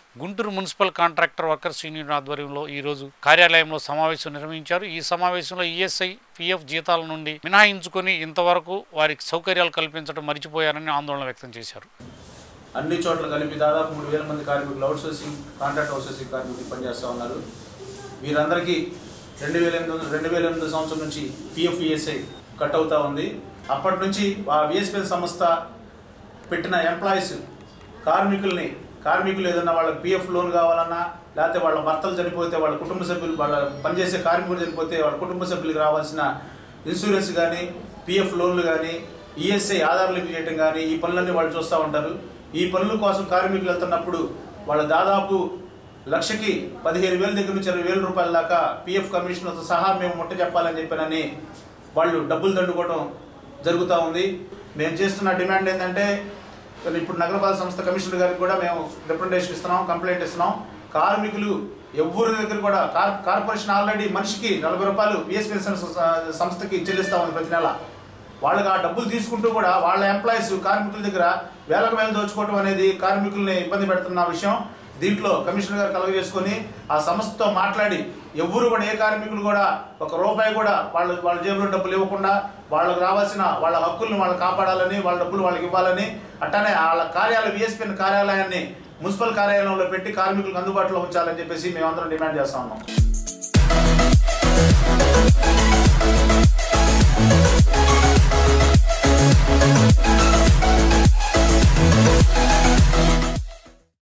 Guntur municipal contractor workers union ఆధ్వర్యంలో ఈరోజు కార్యాలయంలో సమావేశం నిర్వహించారు ఈ సమావేశంలో ఈఎస్ఐ పిఎఫ్ జీతాల నుండి మినహాయించుకొని ఇంతవరకు వారికి సౌకర్యాలు కల్పించడం మర్చిపోయారని ఆందోళన వ్యక్తం చేశారు అన్ని చోట్ల కలిపి దాదాపు మూడు వేల మంది కార్మికులు outsourcing contract outsourcing కార్మికులు పనిచేస్తూ ఉన్నారు వీరందరికీ రెండు వేల ఎనిమిది వందల రెండు వేల ఎనిమిది సంవత్సరం నుంచి పిఎఫ్ ఈఎస్ఐ కట్ అవుతా ఉంది అప్పటి నుంచి ఆ విఎస్పీ సంస్థ పెట్టిన ఎంప్లాయీస్ కార్మికుల్ని కార్మికులు ఏదైనా వాళ్ళకి పిఎఫ్ లోన్ కావాలన్నా లేకపోతే వాళ్ళ భర్తలు చనిపోతే వాళ్ళ కుటుంబ సభ్యులు వాళ్ళ పనిచేసే కార్మికుడు చనిపోతే వాళ్ళ కుటుంబ సభ్యులకు రావాల్సిన ఇన్సూరెన్స్ కానీ పిఎఫ్ లోన్లు కానీ ఈఎస్ఐ ఆధార్ లింక్ చేయడం కానీ ఈ పనులన్నీ వాళ్ళు చూస్తూ ఉంటారు ఈ పనుల కోసం కార్మికులు వెళ్తున్నప్పుడు వాళ్ళ దాదాపు లక్షకి పదిహేను వేల దగ్గర నుంచి ఇరవై వేల రూపాయల దాకా పిఎఫ్ కమిషన్తో సహా మేము ముట్ట చెప్పాలని చెప్పానని వాళ్ళు డబ్బులు దండుకోవడం జరుగుతూ ఉంది మేము చేస్తున్న డిమాండ్ ఏంటంటే ఇప్పుడు నగరపాలక సంస్థ కమిషనర్ గారికి కూడా మేము రిప్రజెంటేషన్ ఇస్తున్నాం కంప్లైంట్ ఇస్తున్నాం కార్మికులు ఎవరి దగ్గర కూడా కార్ కార్పొరేషన్ ఆల్రెడీ మనిషికి నలభై రూపాయలు బిఎస్పీ సంస్థకి చెల్లిస్తా ఉంది ప్రతి నెల వాళ్ళకి ఆ డబ్బులు తీసుకుంటూ కూడా వాళ్ళ ఎంప్లాయీస్ కార్మికుల దగ్గర వేలకు వేలు దోచుకోవడం అనేది కార్మికుల్ని ఇబ్బంది పెడుతున్న విషయం దీంట్లో కమిషనర్ గారు కలుగజేసుకొని ఆ సంస్థతో మాట్లాడి ఎవరు కూడా ఏ కార్మికులు కూడా ఒక రూపాయి కూడా వాళ్ళ వాళ్ళ జేబులో డబ్బులు ఇవ్వకుండా వాళ్ళకి రావాల్సిన వాళ్ళ హక్కులను వాళ్ళు కాపాడాలని వాళ్ళ డబ్బులు వాళ్ళకి ఇవ్వాలని అట్టనే వాళ్ళ కార్యాలయం విఎస్పీ కార్యాలయాన్ని మున్సిపల్ కార్యాలయంలో పెట్టి కార్మికులకు అందుబాటులో ఉంచాలని చెప్పేసి మేమందరం డిమాండ్ చేస్తా ఉన్నాం